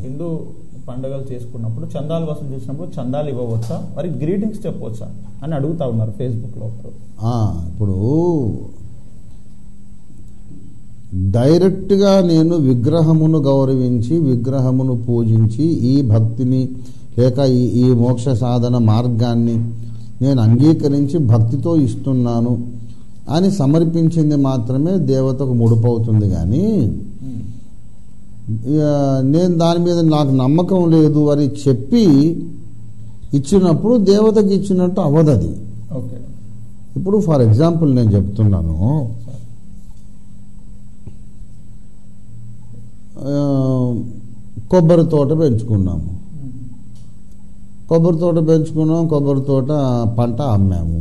హిందూ పండుగలు చేసుకున్నప్పుడు చందాలు వసూలు చేసినప్పుడు చందాలు ఇవ్వవచ్చా మరి గ్రీటింగ్స్ చెప్పవచ్చా అని అడుగుతా ఉన్నారు ఫేస్బుక్లో ఒకరు ఆ, ఇప్పుడు డైరెక్ట్గా నేను విగ్రహమును గౌరవించి విగ్రహమును పూజించి ఈ భక్తిని లేక ఈ ఈ మోక్ష సాధన మార్గాన్ని నేను అంగీకరించి భక్తితో ఇస్తున్నాను అని సమర్పించింది మాత్రమే దేవతకు ముడుపవుతుంది కానీ ఇక నేను దాని మీద నాకు నమ్మకం లేదు అని చెప్పి ఇచ్చినప్పుడు దేవతకి ఇచ్చినట్టు అవ్వదు అది ఓకే ఇప్పుడు ఫర్ ఎగ్జాంపుల్ నేను చెప్తున్నాను సార్ ఆ, కొబ్బరి తోట పెంచుకున్నాము కొబ్బరి తోట పెంచుకున్నాం కొబ్బరి తోట పంట అమ్మాము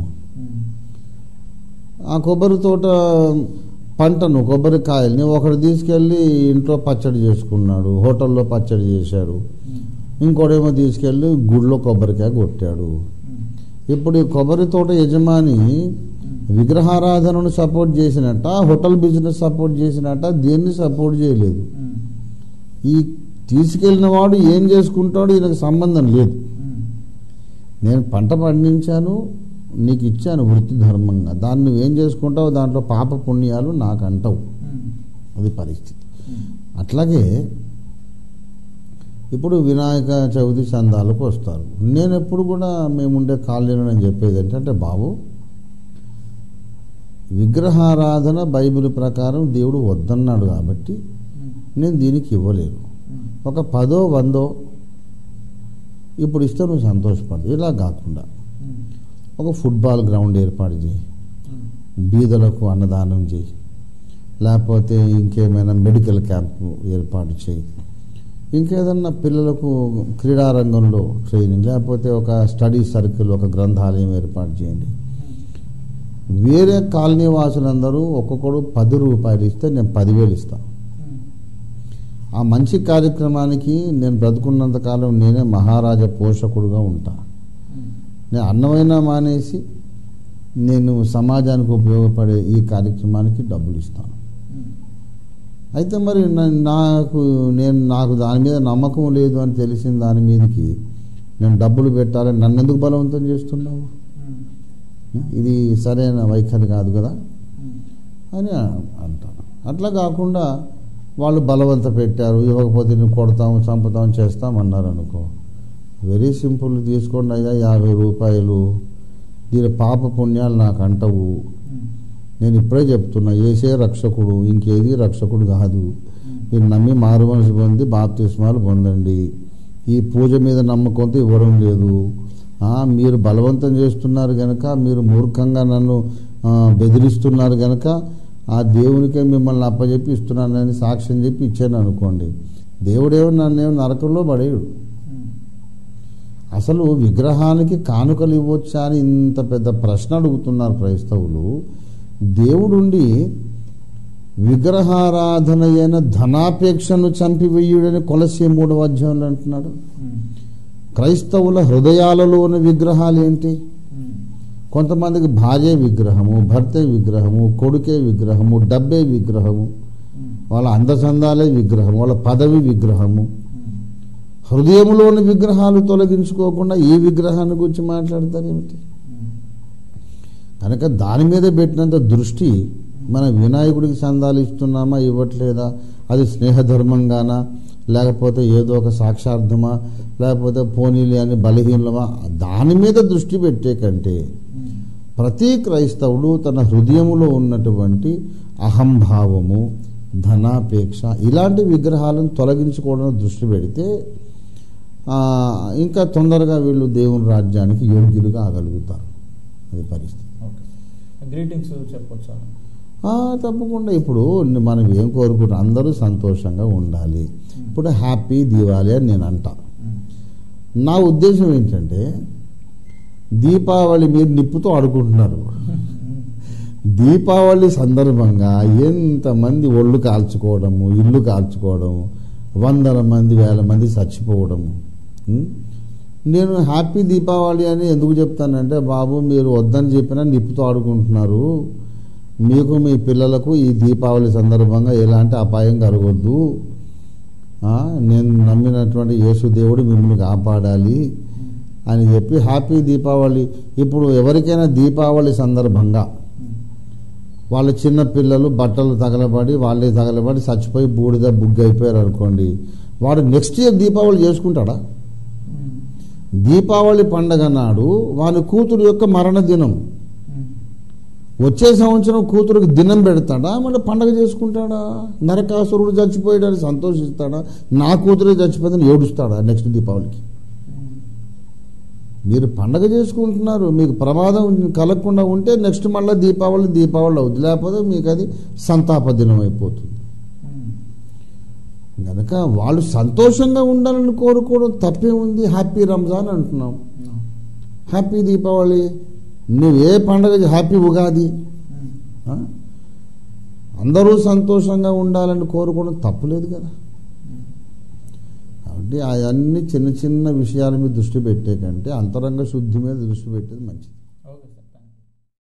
ఆ కొబ్బరి తోట పంటను కొబ్బరికాయల్ని ఒకడు తీసుకెళ్ళి ఇంట్లో పచ్చడి చేసుకున్నాడు హోటల్లో పచ్చడి చేశాడు ఇంకోడేమో తీసుకెళ్ళి గుడిలో కొబ్బరికాయ కొట్టాడు ఇప్పుడు ఈ కొబ్బరి తోట యజమాని విగ్రహారాధనను సపోర్ట్ చేసినట్ట హోటల్ బిజినెస్ సపోర్ట్ చేసినట్ట దేన్ని సపోర్ట్ చేయలేదు ఈ తీసుకెళ్ళిన వాడు ఏం చేసుకుంటాడో ఈయనకు సంబంధం లేదు నేను పంట పండించాను నీకు ఇచ్చాను వృత్తి ధర్మంగా దాన్ని నువ్వేం చేసుకుంటావు దాంట్లో పాప పుణ్యాలు నాకు అంటావు అది పరిస్థితి అట్లాగే ఇప్పుడు వినాయక చవితి చందాలకు వస్తారు నేను ఎప్పుడు కూడా మేముండే కాలనీలో నేను చెప్పేది ఏంటంటే బాబు విగ్రహారాధన బైబిల్ ప్రకారం దేవుడు వద్దన్నాడు కాబట్టి నేను దీనికి ఇవ్వలేను ఒక పదో వందో ఇప్పుడు ఇస్తే నువ్వు సంతోషపడదు ఇలా కాకుండా ఒక ఫుట్బాల్ గ్రౌండ్ ఏర్పాటు చేయి బీదలకు అన్నదానం చేయి లేకపోతే ఇంకేమైనా మెడికల్ క్యాంపు ఏర్పాటు చేయి ఇంకేదన్నా పిల్లలకు క్రీడారంగంలో ట్రైనింగ్ లేకపోతే ఒక స్టడీ సర్కిల్ ఒక గ్రంథాలయం ఏర్పాటు చేయండి వేరే కాలనీ వాసులందరూ ఒక్కొక్కడు పది రూపాయలు ఇస్తే నేను పదివేలు ఇస్తాను ఆ మంచి కార్యక్రమానికి నేను బ్రతుకున్నంత కాలం నేనే మహారాజా పోషకుడుగా ఉంటా నేను అన్నమైనా మానేసి నేను సమాజానికి ఉపయోగపడే ఈ కార్యక్రమానికి డబ్బులు ఇస్తాను అయితే మరి నా- నాకు నేను నాకు దాని మీద నమ్మకం లేదు అని తెలిసిన దాని మీదకి నేను డబ్బులు పెట్టాలని నన్ను ఎందుకు బలవంతం చేస్తున్నావు ఇది సరైన వైఖరి కాదు కదా అని అంటాను అట్లా కాకుండా వాళ్ళు బలవంత పెట్టారు ఇవ్వకపోతే నేను కొడతాం చంపుతాం చేస్తాం అన్నారు అనుకో వెరీ సింపుల్ తీసుకోండి అయ్యా యాభై రూపాయలు దీని పాప పుణ్యాలు నాకు అంటవు నేను ఇప్పుడే చెప్తున్నా ఏసే రక్షకుడు ఇంకేది రక్షకుడు కాదు మీరు నమ్మి మారు మనసు పొంది బాప్తిస్మాలు పొందండి ఈ పూజ మీద నమ్మకంతో ఇవ్వడం లేదు ఆ, మీరు బలవంతం చేస్తున్నారు గనక మీరు మూర్ఖంగా నన్ను ఆ, బెదిరిస్తున్నారు గనక ఆ దేవునికే మిమ్మల్ని అప్పచెప్పి ఇస్తున్నానని సాక్ష్యం చెప్పి ఇచ్చాను అనుకోండి దేవుడేమో నన్నేమో నరకంలో పడేయుడు అసలు విగ్రహానికి కానుకలు ఇవ్వచ్చా అని ఇంత పెద్ద ప్రశ్న అడుగుతున్నారు క్రైస్తవులు దేవుడుండి విగ్రహారాధన అయిన ధనాపేక్షను చంపివేయుడని కొలసే మూడవ అధ్యాయంలో అంటున్నాడు క్రైస్తవుల హృదయాలలో ఉన్న విగ్రహాలు ఏంటి కొంతమందికి భార్య విగ్రహము భర్తే విగ్రహము కొడుకే విగ్రహము డబ్బే విగ్రహము వాళ్ళ అందచందాలే విగ్రహం వాళ్ళ పదవి విగ్రహము హృదయంలోని విగ్రహాలు తొలగించుకోకుండా ఈ విగ్రహాన్ని గురించి మాట్లాడతారు ఏమిటి కనుక దాని మీద పెట్టినంత దృష్టి మన వినాయకుడికి చందాలు ఇస్తున్నామా ఇవ్వట్లేదా అది స్నేహధర్మంగానా లేకపోతే ఏదో ఒక సాక్షార్థమా లేకపోతే పోనీలి అని బలహీనమా దాని మీద దృష్టి పెట్టే కంటే ప్రతి క్రైస్తవుడు తన హృదయములో ఉన్నటువంటి అహంభావము ధనాపేక్ష ఇలాంటి విగ్రహాలను తొలగించుకోవడం దృష్టి పెడితే ఆ, ఇంకా తొందరగా వీళ్ళు దేవుని రాజ్యానికి యోగ్యులుగా ఆగలుగుతారు అది పరిస్థితి ఓకే గ్రీటింగ్స్ చెప్పొచ్చా ఆ, తప్పకుండా ఇప్పుడు మనం ఏం కోరుకుంటాం అందరూ సంతోషంగా ఉండాలి ఇప్పుడు హ్యాపీ దివాళీ అని నేను అంటా నా ఉద్దేశం ఏంటంటే దీపావళి మీరు నిప్పుతో ఆడుకుంటున్నారు దీపావళి సందర్భంగా ఎంతమంది ఒళ్ళు కాల్చుకోవడము ఇల్లు కాల్చుకోవడము వందల మంది వేల మంది చచ్చిపోవడము ఉం? నేను హ్యాపీ దీపావళి అని ఎందుకు చెప్తానంటే బాబు మీరు వద్దని చెప్పినా నిప్పుతో ఆడుకుంటున్నారు మీకు మీ పిల్లలకు ఈ దీపావళి సందర్భంగా ఎలాంటి అపాయం కలగొద్దు ఆ, నేను నమ్మినటువంటి యేసు దేవుడు మిమ్మల్ని కాపాడాలి అని చెప్పి హ్యాపీ దీపావళి ఇప్పుడు ఎవరికైనా దీపావళి సందర్భంగా వాళ్ళ చిన్న పిల్లలు బట్టలు తగలబడి వాళ్ళే తగలబడి చచ్చిపోయి బూడిద బుగ్గి అయిపోయారు అనుకోండి వాడు నెక్స్ట్ ఇయర్ దీపావళి చేసుకుంటాడా దీపావళి పండగ నాడు వాని కూతురు యొక్క మరణ దినం వచ్చే సంవత్సరం కూతురుకి దినం పెడతాడా మళ్ళీ పండగ చేసుకుంటాడా నరకాసురుడు చచ్చిపోయాడని సంతోషిస్తాడా నా కూతురే చచ్చిపోయిందని ఏడుస్తాడా నెక్స్ట్ దీపావళికి మీరు పండగ చేసుకుంటున్నారు మీకు ప్రమాదం కలగకుండా ఉంటే నెక్స్ట్ మళ్ళీ దీపావళి దీపావళి అవుతుంది లేకపోతే మీకు అది సంతాప దినం అయిపోతుంది కనుక వాళ్ళు సంతోషంగా ఉండాలని కోరుకోవడం తప్పే ఉంది హ్యాపీ రంజాన్ అంటున్నాం హ్యాపీ దీపావళి నువ్వు ఏ పండగ హ్యాపీ ఉగాది ఆ? అందరూ సంతోషంగా ఉండాలని కోరుకోవడం తప్పులేదు కదా కాబట్టి అవన్నీ చిన్న చిన్న విషయాల మీద దృష్టి పెట్టే కంటే అంతరంగ శుద్ధి మీద దృష్టి పెట్టేది మంచిది